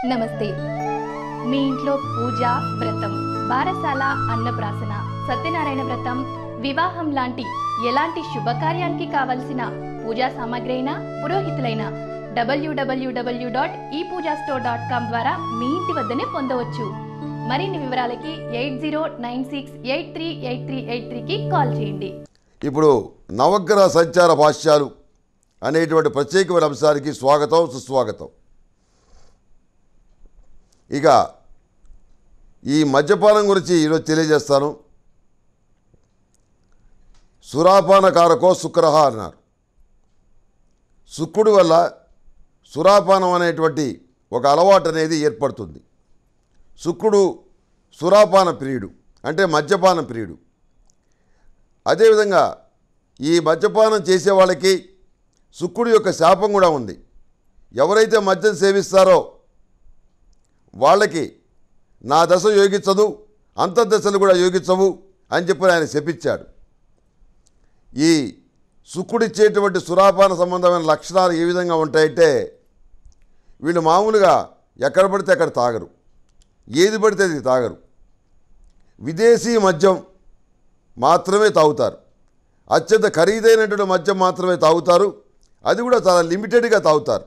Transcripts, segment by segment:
నమస్తే మీ ఇంట్లో పూజ వ్రతం బారసాల అన్నప్రాసన సత్యనారాయణ వ్రతం వివాహం లాంటి ఎలాంటి శుభకార్యానికి కావలసిన పూజా సామాగ్రి అయినా పురోహితులైన డబ్ల్యూడబ్ల్యూడబ్ల్యూ డాట్ ఈ పూజా స్టోర్ డాట్ కామ్ ద్వారా మీ ఇంటి వద్దనే పొందవచ్చు మరిన్ని వివరాలకి eight zero nine six eight three eight three eight త్రీకి కాల్ చేయండి ఇప్పుడు నవగ్రహ సంచార భాష్యాలు అనేటువంటి ప్రత్యేకమైన అంశానికి స్వాగతం సుస్వాగతం ఇక ఈ మద్యపానం గురించి ఈరోజు తెలియజేస్తాను సురాపాన కారకో శుక్రహ అన్నారు శుక్రుడి వల్ల సురాపానం అనేటువంటి ఒక అలవాటు అనేది ఏర్పడుతుంది శుక్రుడు సురాపాన ప్రియుడు అంటే మద్యపాన ప్రియుడు అదేవిధంగా ఈ మద్యపానం చేసే వాళ్ళకి శుక్రుడి యొక్క శాపం కూడా ఉంది ఎవరైతే మద్యం సేవిస్తారో వాళ్ళకి నా దశ యోగించదు అంతర్దశలు కూడా యోగించవు అని చెప్పి ఆయన శపించాడు ఈ శుక్రుడిచ్చేటువంటి సురాపాన సంబంధమైన లక్షణాలు ఏ విధంగా ఉంటాయంటే వీళ్ళు మామూలుగా ఎక్కడ పడితే అక్కడ తాగరు ఏది పడితే అది తాగరు విదేశీ మద్యం మాత్రమే తాగుతారు అత్యంత ఖరీదైనటువంటి మద్యం మాత్రమే తాగుతారు అది కూడా చాలా లిమిటెడ్గా తాగుతారు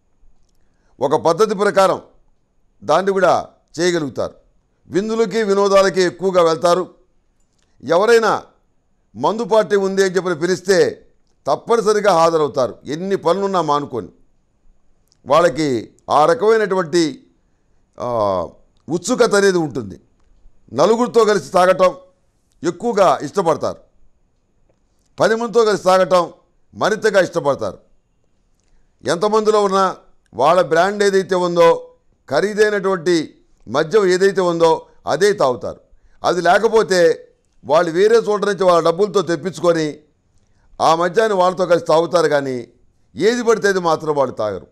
ఒక పద్ధతి ప్రకారం దాన్ని కూడా చేయగలుగుతారు విందులకి వినోదాలకి ఎక్కువగా వెళ్తారు ఎవరైనా మందు పార్టీ ఉంది అని చెప్పి పిలిస్తే తప్పనిసరిగా హాజరవుతారు ఎన్ని పనులున్నా మానుకొని వాళ్ళకి ఆ రకమైనటువంటి ఆ, ఉత్సుకత అనేది ఉంటుంది నలుగురితో కలిసి తాగటం ఎక్కువగా ఇష్టపడతారు పది మందితో కలిసి తాగటం మరింతగా ఇష్టపడతారు ఎంతమందిలో ఉన్నా వాళ్ళ బ్రాండ్ ఏదైతే ఉందో ఖరీదైనటువంటి మద్యం ఏదైతే ఉందో అదే తాగుతారు అది లేకపోతే వాళ్ళు వేరే చోట నుంచి వాళ్ళ డబ్బులతో తెప్పించుకొని ఆ మద్యాన్ని వాళ్ళతో కలిసి తాగుతారు కానీ ఏది పడితే అది మాత్రం వాళ్ళు తాగరు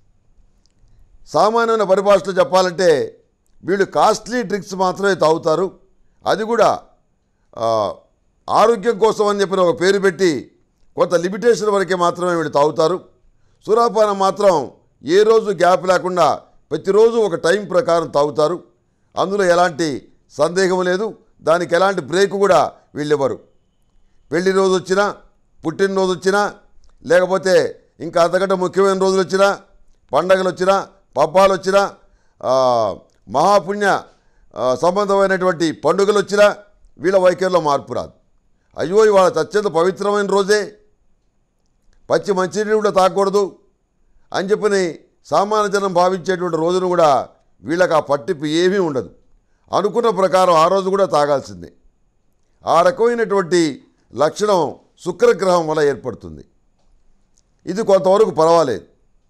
సామాన్యమైన పరిభాషలో చెప్పాలంటే వీళ్ళు కాస్ట్లీ డ్రింక్స్ మాత్రమే తాగుతారు అది కూడా ఆ, ఆరోగ్యం కోసం అని చెప్పిన ఒక పేరు పెట్టి కొంత లిమిటేషన్ వరకే మాత్రమే వీళ్ళు తాగుతారు సురాపానం మాత్రం ఏ రోజు గ్యాప్ లేకుండా ప్రతిరోజు ఒక టైం ప్రకారం తాగుతారు అందులో ఎలాంటి సందేహం లేదు దానికి ఎలాంటి బ్రేక్ కూడా వీళ్ళెవరు పెళ్లి రోజు వచ్చినా పుట్టినరోజు వచ్చినా లేకపోతే ఇంకా అంతకంటే ముఖ్యమైన రోజులు వచ్చినా పండగలు వచ్చినా పబ్బాలు వచ్చినా ఆ, మహాపుణ్య ఆ, సంబంధమైనటువంటి పండుగలు వచ్చినా వీళ్ళ వైఖరిలో మార్పు రాదు అయ్యో ఇవాళ అత్యంత పవిత్రమైన రోజే పచ్చి మంచినీళ్ళు కూడా తాగకూడదు అని చెప్పని సామాన్య జనం భావించేటువంటి రోజును కూడా వీళ్ళకి ఆ పట్టింపు ఏమీ ఉండదు అనుకున్న ప్రకారం ఆ రోజు కూడా తాగాల్సిందే ఆ రకమైనటువంటి లక్షణం శుక్రగ్రహం వల్ల ఏర్పడుతుంది ఇది కొంతవరకు పర్వాలేదు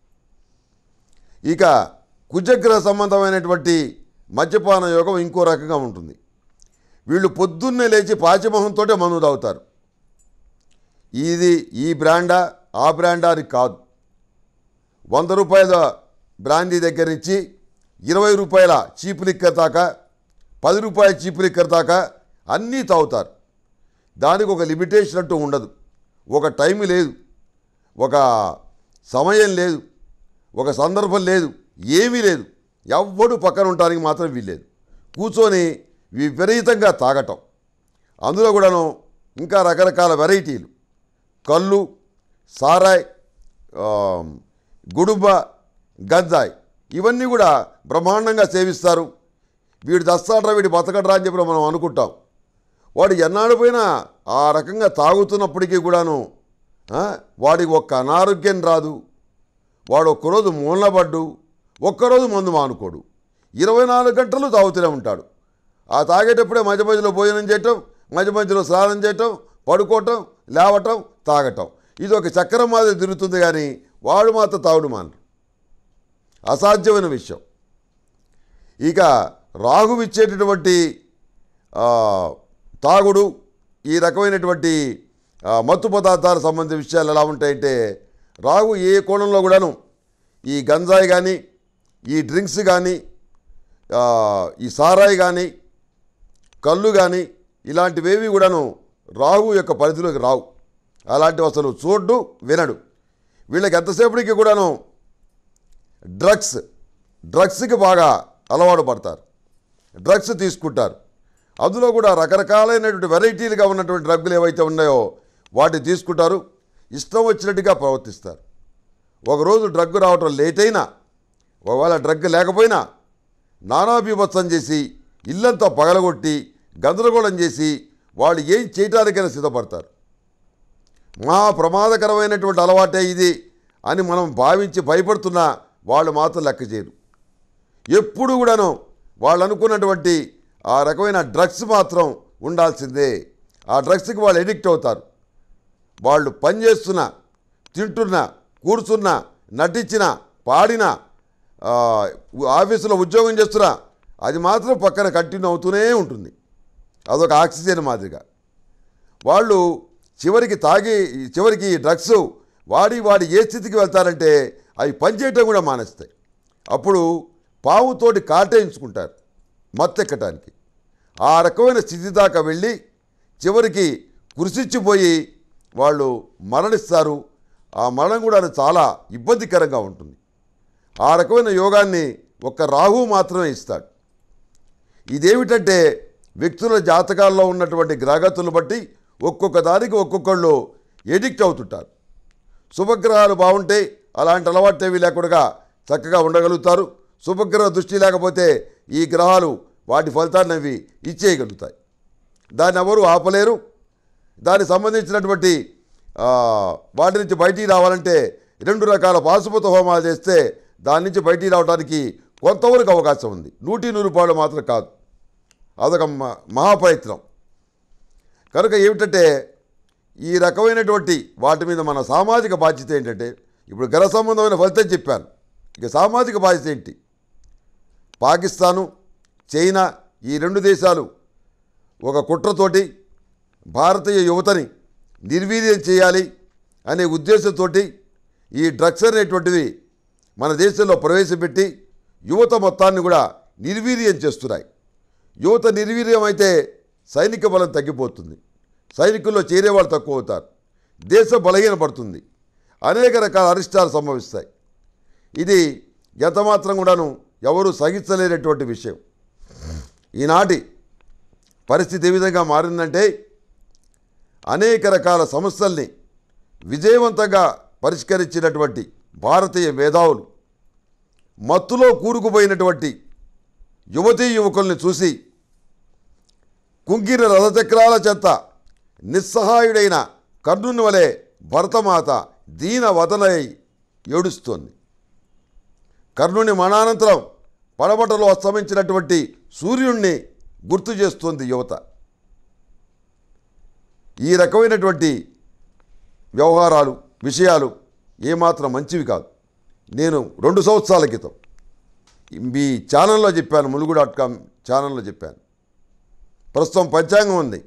ఇక కుజగ్రహ సంబంధమైనటువంటి మద్యపాన యోగం ఇంకో రకంగా ఉంటుంది వీళ్ళు పొద్దున్నే లేచి పాచిమొహంతో మందు తాగుతారు ఇది ఈ బ్రాండా ఆ బ్రాండా అని కాదు వంద రూపాయల బ్రాండీ దగ్గర నుంచి ఇరవై రూపాయల చీప్ లిక్కర్ దాకా పది రూపాయల చీప్ లిక్కర్ దాకా అన్నీ తాగుతారు దానికి ఒక లిమిటేషన్ అంటూ ఉండదు ఒక టైం లేదు ఒక సమయం లేదు ఒక సందర్భం లేదు ఏమీ లేదు ఎవ్వడు పక్కన ఉండటానికి మాత్రం వీల్లేదు కూర్చొని విపరీతంగా తాగటం అందులో కూడాను ఇంకా రకరకాల వెరైటీలు కళ్ళు సారాయ్ ఆ, గుడుంబ గంజాయి ఇవన్నీ కూడా బ్రహ్మాండంగా సేవిస్తారు వీడు దస్తాడ్రా వీడు బతకడ్రా అని చెప్పి మనం అనుకుంటాం వాడు ఎన్నాడు పోయినా ఆ రకంగా తాగుతున్నప్పటికీ కూడాను ఆ, వాడికి ఒక్క అనారోగ్యం రాదు వాడు ఒక్కరోజు మూలబడ్డు ఒక్కరోజు మందు మానుకోడు ఇరవై నాలుగు గంటలు తాగుతూనే ఉంటాడు ఆ తాగేటప్పుడే మధ్య మధ్యలో భోజనం చేయటం మధ్య మధ్యలో స్నానం చేయటం పడుకోవటం లేవటం తాగటం ఇది ఒక చక్రం మాదిరి తిరుగుతుంది కానీ వాడు మాత్రం తాగుడు మానరు అసాధ్యమైన విషయం ఇక రాహు ఇచ్చేటటువంటి ఆ, తాగుడు ఈ రకమైనటువంటి ఆ, మత్తు పదార్థాలకు సంబంధించిన విషయాలు ఎలా ఉంటాయంటే రాహు ఏ కోణంలో కూడాను ఈ గంజాయి కానీ ఈ డ్రింక్స్ కానీ ఆ, ఈ సారాయి కానీ కళ్ళు కానీ ఇలాంటివేవి కూడాను రాహు యొక్క పరిధిలోకి రావు అలాంటివి అసలు చూడ్డు వినడు వీళ్ళకి ఎంతసేపటికి కూడాను డ్రగ్స్ డ్రగ్స్కి బాగా అలవాటు పడతారు డ్రగ్స్ తీసుకుంటారు అందులో కూడా రకరకాలైనటువంటి వెరైటీలుగా ఉన్నటువంటి డ్రగ్గులు ఏవైతే ఉన్నాయో వాటిని తీసుకుంటారు ఇష్టం వచ్చినట్టుగా ప్రవర్తిస్తారు ఒకరోజు డ్రగ్ రావటం లేట్ అయినా ఒకవేళ డ్రగ్ లేకపోయినా నానాబీభత్సం చేసి ఇల్లంతా పగలగొట్టి గందరగోళం చేసి వాళ్ళు ఏం చేయటానికైనా సిద్ధపడతారు మహా ప్రమాదకరమైనటువంటి అలవాటే ఇది అని మనం భావించి భయపడుతున్నా వాళ్ళు మాత్రం లెక్క చేయరు ఎప్పుడు కూడాను వాళ్ళు అనుకున్నటువంటి ఆ రకమైన డ్రగ్స్ మాత్రం ఉండాల్సిందే ఆ డ్రగ్స్కి వాళ్ళు ఎడిక్ట్ అవుతారు వాళ్ళు పనిచేస్తున్నా తింటున్నా కూర్చున్నా నటించినా పాడినా ఆ, ఆఫీసులో ఉద్యోగం చేస్తున్నా అది మాత్రం పక్కన కంటిన్యూ అవుతూనే ఉంటుంది అదొక ఆక్సిజన్ మాదిరిగా వాళ్ళు చివరికి తాగి చివరికి ఈ డ్రగ్స్ వాడి వాడి ఏ స్థితికి వెళ్తారంటే అవి పనిచేయటం కూడా మానేస్తాయి అప్పుడు పావుతోటి కాటేయించుకుంటారు మత్తెక్కటానికి ఆ రకమైన స్థితి దాకా వెళ్ళి చివరికి కృషించిపోయి వాళ్ళు మరణిస్తారు ఆ మరణం కూడా చాలా ఇబ్బందికరంగా ఉంటుంది ఆ రకమైన యోగాన్ని ఒక్క రాహు మాత్రమే ఇస్తాడు ఇదేమిటంటే వ్యక్తుల జాతకాల్లో ఉన్నటువంటి గ్రహగతులను బట్టి ఒక్కొక్క దానికి ఒక్కొక్కళ్ళు ఎడిక్ట్ అవుతుంటారు శుభగ్రహాలు బాగుంటే అలాంటి అలవాటు ఏవి లేకుండా చక్కగా ఉండగలుగుతారు శుభగ్రహ దృష్టి లేకపోతే ఈ గ్రహాలు వాటి ఫలితాన్ని అవి ఇచ్చేయగలుగుతాయి దాన్ని ఎవరు ఆపలేరు దానికి సంబంధించినటువంటి ఆ, వాటి నుంచి బయటికి రావాలంటే రెండు రకాల పాశుపత హోమాలు చేస్తే దాని నుంచి బయటికి రావడానికి కొంతవరకు అవకాశం ఉంది నూటి నూరు రూపాయలు మాత్రం కాదు అదొక మ- మహాప్రయత్నం కనుక ఏమిటంటే ఈ రకమైనటువంటి వాటి మీద మన సామాజిక బాధ్యత ఏంటంటే ఇప్పుడు గ్రహ సంబంధమైన ఫలితం చెప్పాను ఇక సామాజిక బాధ్యత ఏంటి పాకిస్తాను చైనా ఈ రెండు దేశాలు ఒక కుట్రతోటి భారతీయ యువతని నిర్వీర్యం చేయాలి అనే ఉద్దేశంతో ఈ డ్రగ్స్ అనేటువంటివి మన దేశంలో ప్రవేశపెట్టి యువత మొత్తాన్ని కూడా నిర్వీర్యం చేస్తున్నాయి యువత నిర్వీర్యం అయితే సైనిక బలం తగ్గిపోతుంది సైనికుల్లో చేరేవాళ్ళు తక్కువ అవుతారు దేశం బలహీనపడుతుంది అనేక రకాల అరిష్టాలు సంభవిస్తాయి ఇది ఎంతమాత్రం కూడాను ఎవరు సహించలేనటువంటి విషయం ఈనాటి పరిస్థితి ఏ విధంగా మారిందంటే అనేక రకాల సమస్యల్ని విజయవంతంగా పరిష్కరించినటువంటి భారతీయ మేధావులు మత్తులో కూరుకుపోయినటువంటి యువతీ యువకుల్ని చూసి కుంగిన రథచక్రాల చెత్త నిస్సహాయుడైన కర్ణుని వలె భరతమాత దీన వదనై ఏడుస్తోంది కర్ణుని మరణానంతరం పడబట్టలో అస్తమించినటువంటి సూర్యుణ్ణి గుర్తు చేస్తోంది యువత ఈ రకమైనటువంటి వ్యవహారాలు విషయాలు ఏమాత్రం మంచివి కాదు నేను రెండు సంవత్సరాల క్రితం మీ ఛానల్లో చెప్పాను ములుగు డాట్ కామ్ ఛానల్లో చెప్పాను ప్రస్తుతం పంచాంగం ఉంది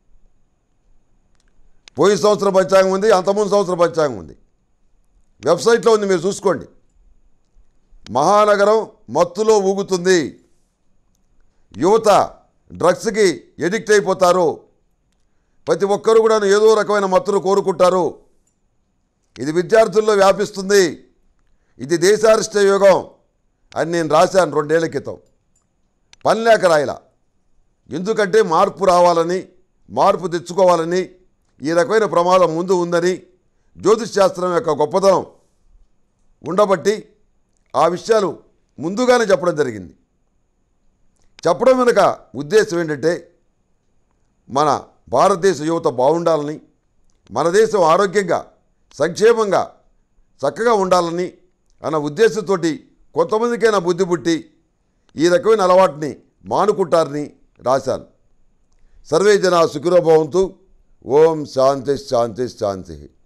పోయిన సంవత్సరం పంచాంగం ఉంది అంతకుముందు సంవత్సరం పంచాంగం ఉంది వెబ్సైట్లో ఉంది మీరు చూసుకోండి మహానగరం మత్తులో ఊగుతుంది యువత డ్రగ్స్కి ఎడిక్ట్ అయిపోతారు ప్రతి ఒక్కరు కూడా ఏదో రకమైన మత్తును కోరుకుంటారు ఇది విద్యార్థుల్లో వ్యాపిస్తుంది ఇది దేశారిష్ట యోగం అని నేను రాశాను రెండేళ్ల క్రితం పని లేక రాయలా ఎందుకంటే మార్పు రావాలని మార్పు తెచ్చుకోవాలని ఈ రకమైన ప్రమాదం ముందు ఉందని జ్యోతిష్ శాస్త్రం యొక్క గొప్పతనం ఉండబట్టి ఆ విషయాలు ముందుగానే చెప్పడం జరిగింది చెప్పడం వెనుక ఉద్దేశం ఏంటంటే మన భారతదేశ యువత బాగుండాలని మన దేశం ఆరోగ్యంగా సంక్షేమంగా చక్కగా ఉండాలని అన్న ఉద్దేశంతో కొంతమందికైనా బుద్ధి పుట్టి ఈ రకమైన అలవాటుని మానుకుంటారని రాశాను సర్వే జన సుఖినోభవంతు ఓం శాంతి శాంతి శాంతి